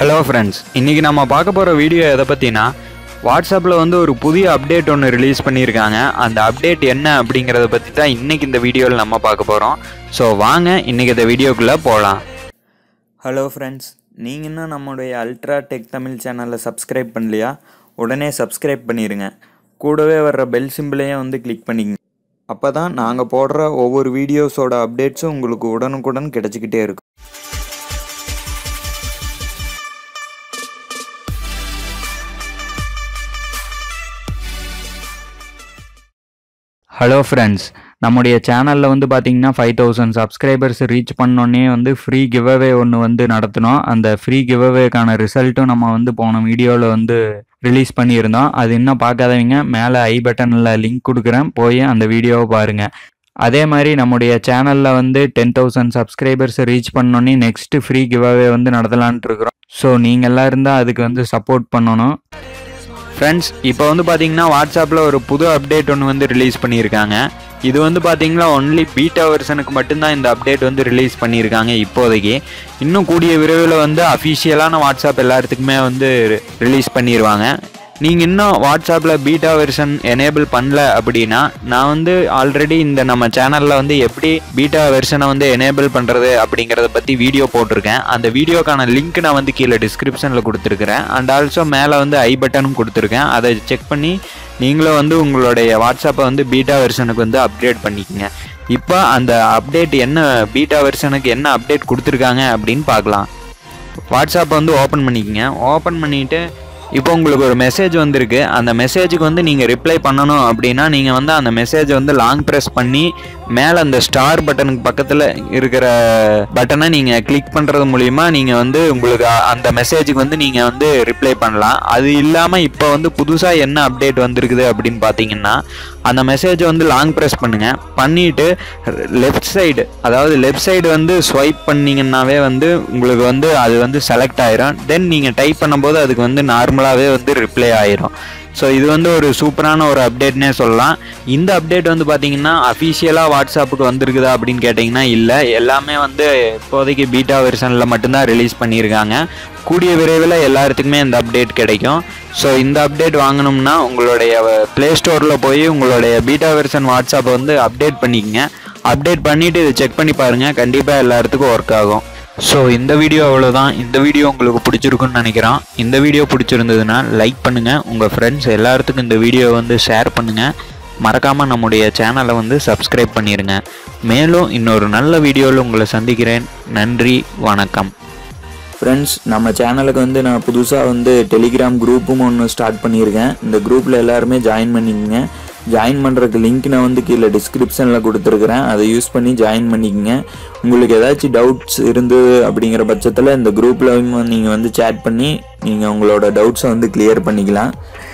hello friends இன்றைக்கி நம்ம பார்க்க போகிற வீடியோ எதை பற்றினா வாட்ஸ்அப்பில் வந்து ஒரு புதிய அப்டேட் ஒன்று ரிலீஸ் பண்ணியிருக்காங்க அந்த அப்டேட் என்ன அப்படிங்கிறத பற்றி தான் இன்றைக்கி இந்த வீடியோவில் நம்ம பார்க்க போகிறோம் ஸோ வாங்க இன்றைக்கி இந்த வீடியோக்குள்ளே போகலாம் ஹலோ ஃப்ரெண்ட்ஸ் நீங்கள் இன்னும் நம்முடைய அல்ட்ரா டெக் தமிழ் சேனலை சப்ஸ்கிரைப் பண்ணலையா உடனே சப்ஸ்கிரைப் பண்ணிடுங்க கூடவே வர்ற பெல் சிம்பிளையும் வந்து கிளிக் பண்ணிக்கங்க அப்போ தான் நாங்கள் போடுற ஒவ்வொரு வீடியோஸோட அப்டேட்ஸும் உங்களுக்கு உடனுக்குடன் கிடச்சிக்கிட்டே இருக்கும் ஹலோ ஃப்ரெண்ட்ஸ் நம்முடைய சேனலில் வந்து பார்த்தீங்கன்னா ஃபைவ் தௌசண்ட் சப்ஸ்கிரைபர்ஸ் ரீச் பண்ணோன்னே வந்து ஃப்ரீ கிவ்அவே ஒன்று வந்து நடத்தினோம் அந்த ஃப்ரீ கிவ்அவேக்கான ரிசல்ட்டும் நம்ம வந்து போன வீடியோவில் வந்து ரிலீஸ் பண்ணியிருந்தோம் அது இன்னும் பார்க்காதவங்க மேலே ஐ பட்டனில் லிங்க் கொடுக்குறேன் போய் அந்த வீடியோவை பாருங்கள் அதே மாதிரி நம்முடைய சேனலில் வந்து டென் தௌசண்ட் சப்ஸ்கிரைபர்ஸ் ரீச் பண்ணோன்னே நெக்ஸ்ட் ஃப்ரீ கிவ்அவே வந்து நடத்தலான்ட்டு இருக்கிறோம் ஸோ நீங்கள் எல்லாம் இருந்தால் அதுக்கு வந்து சப்போர்ட் பண்ணணும் ஃப்ரெண்ட்ஸ் இப்போ வந்து பார்த்தீங்கன்னா வாட்ஸ்அப்பில் ஒரு புது அப்டேட் ஒன்று வந்து ரிலீஸ் பண்ணியிருக்காங்க இது வந்து பார்த்தீங்கன்னா ஒன்லி பீட்டா வெர்ஷனுக்கு மட்டும்தான் இந்த அப்டேட் வந்து ரிலீஸ் பண்ணியிருக்காங்க இப்போதைக்கு இன்னும் கூடிய விரைவில் வந்து அஃபிஷியலான வாட்ஸ்அப் எல்லாத்துக்குமே வந்து ரிலீஸ் பண்ணிடுவாங்க நீங்கள் இன்னும் வாட்ஸ்அப்பில் பீட்டா வெர்ஷன் எனேபிள் பண்ணல அப்படின்னா நான் வந்து ஆல்ரெடி இந்த நம்ம சேனலில் வந்து எப்படி பீட்டா வெர்ஷனை வந்து எனேபிள் பண்ணுறது அப்படிங்கிறத பற்றி வீடியோ போட்டிருக்கேன் அந்த வீடியோக்கான லிங்க் நான் வந்து கீழே டிஸ்கிரிப்ஷனில் கொடுத்துருக்குறேன் அண்ட் ஆல்சோ மேலே வந்து ஐ பட்டனும் கொடுத்துருக்கேன் அதை செக் பண்ணி நீங்களும் வந்து உங்களுடைய வாட்ஸ்அப்பை வந்து பீட்டா வெர்ஷனுக்கு வந்து அப்கிரேட் பண்ணிக்கோங்க இப்போ அந்த அப்டேட் என்ன பீட்டா வெர்ஷனுக்கு என்ன அப்டேட் கொடுத்துருக்காங்க அப்படின்னு பார்க்கலாம் வாட்ஸ்அப்பை வந்து ஓப்பன் பண்ணிக்கோங்க ஓப்பன் பண்ணிவிட்டு இப்போ உங்களுக்கு ஒரு மெசேஜ் வந்திருக்கு அந்த மெசேஜுக்கு வந்து நீங்கள் ரிப்ளை பண்ணணும் அப்படின்னா நீங்கள் வந்து அந்த மெசேஜை வந்து லாங் ப்ரெஸ் பண்ணி மேலே அந்த ஸ்டார் பட்டனுக்கு பக்கத்தில் இருக்கிற பட்டனை நீங்கள் கிளிக் பண்ணுறது மூலிமா நீங்கள் வந்து உங்களுக்கு அ- அந்த மெசேஜுக்கு வந்து நீங்கள் வந்து ரிப்ளை பண்ணலாம் அது இல்லாமல் இப்போ வந்து புதுசாக என்ன அப்டேட் வந்திருக்குது அப்படின்னு பார்த்தீங்கன்னா அந்த மெசேஜை வந்து லாங் ப்ரெஸ் பண்ணுங்கள் பண்ணிவிட்டு லெஃப்ட் சைடு அதாவது லெஃப்ட் சைடு வந்து ஸ்வைப் பண்ணீங்கன்னாவே வந்து உங்களுக்கு வந்து அது வந்து செலக்ட் ஆயிரும் தென் நீங்கள் டைப் பண்ணும்போது அதுக்கு வந்து நார்மலாகவே வந்து ரிப்ளை ஆயிரும் ஸோ இது வந்து ஒரு சூப்பரான ஒரு அப்டேட்னே சொல்லலாம் இந்த அப்டேட் வந்து பார்த்தீங்கன்னா அஃபிஷியலாக வாட்ஸ்அப்புக்கு வந்திருக்குதா அப்படின்னு கேட்டிங்கன்னா இல்லை எல்லாமே வந்து இப்போதைக்கு பீட்டா வெர்ஷனில் மட்டும்தான் ரிலீஸ் பண்ணியிருக்காங்க கூடிய விரைவில் எல்லாத்துக்குமே இந்த அப்டேட் கிடைக்கும் ஸோ இந்த அப்டேட் வாங்கணும்னா உங்களுடைய ப்ளே ஸ்டோரில் போய் உங்களுடைய பீட்டா வெர்ஷன் வாட்ஸ்அப்பை வந்து அப்டேட் பண்ணிக்கங்க அப்டேட் பண்ணிவிட்டு இதை செக் பண்ணி பாருங்கள் கண்டிப்பாக எல்லாத்துக்கும் ஒர்க் ஆகும் ஸோ இந்த வீடியோ அவ்வளோதான் இந்த வீடியோ உங்களுக்கு பிடிச்சிருக்குன்னு நினைக்கிறேன் இந்த வீடியோ பிடிச்சிருந்ததுன்னா லைக் பண்ணுங்கள் உங்கள் ஃப்ரெண்ட்ஸ் எல்லாத்துக்கும் இந்த வீடியோ வந்து ஷேர் பண்ணுங்கள் மறக்காமல் நம்முடைய சேனலை வந்து சப்ஸ்கிரைப் பண்ணிடுங்க மேலும் இன்னொரு நல்ல வீடியோவில் உங்களை சந்திக்கிறேன் நன்றி வணக்கம் ஃப்ரெண்ட்ஸ் நம்ம சேனலுக்கு வந்து நான் புதுசாக வந்து டெலிகிராம் குரூப்பும் ஒன்று ஸ்டார்ட் பண்ணியிருக்கேன் இந்த குரூப்பில் எல்லாருமே ஜாயின் பண்ணிக்கங்க ஜாயின் பண்ணுறதுக்கு லிங்க் நான் வந்து கீழே டிஸ்கிரிப்ஷனில் கொடுத்துருக்குறேன் அதை யூஸ் பண்ணி ஜாயின் பண்ணிக்கங்க உங்களுக்கு ஏதாச்சும் டவுட்ஸ் இருந்தது அப்படிங்கிற பட்சத்தில் இந்த குரூப்பில் நீங்கள் வந்து சேட் பண்ணி நீங்கள் உங்களோட டவுட்ஸை வந்து கிளியர் பண்ணிக்கலாம்